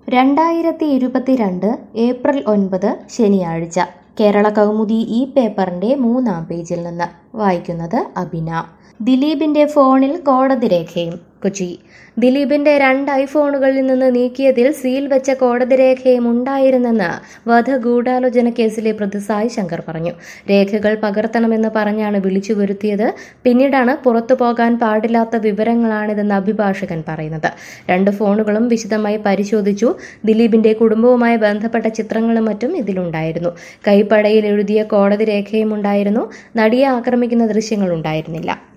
രണ്ടായിരത്തി ഇരുപത്തിരണ്ട് ഏപ്രിൽ ഒൻപത് ശനിയാഴ്ച കേരള കൗമുദി ഈ പേപ്പറിന്റെ മൂന്നാം പേജിൽ നിന്ന് വായിക്കുന്നത് അബിന ദിലീപിന്റെ ഫോണിൽ കോടതി രേഖയും കൊച്ചി ദിലീപിന്റെ രണ്ട് ഐഫോണുകളിൽ നിന്ന് നീക്കിയതിൽ സീൽ വെച്ച കോടതി രേഖയും ഉണ്ടായിരുന്നെന്ന് വധ ഗൂഢാലോചന കേസിലെ പ്രതി സായ് ശങ്കർ പറഞ്ഞു രേഖകൾ പകർത്തണമെന്ന് പറഞ്ഞാണ് വിളിച്ചു വരുത്തിയത് പിന്നീടാണ് പുറത്തു പോകാൻ പാടില്ലാത്ത വിവരങ്ങളാണിതെന്ന് അഭിഭാഷകൻ പറയുന്നത് രണ്ട് ഫോണുകളും വിശദമായി പരിശോധിച്ചു ദിലീപിന്റെ കുടുംബവുമായി ബന്ധപ്പെട്ട ചിത്രങ്ങളും മറ്റും ഇതിലുണ്ടായിരുന്നു കൈപ്പടയിൽ എഴുതിയ കോടതി രേഖയും ഉണ്ടായിരുന്നു നടിയെ ആക്രമിക്കുന്ന ദൃശ്യങ്ങൾ ഉണ്ടായിരുന്നില്ല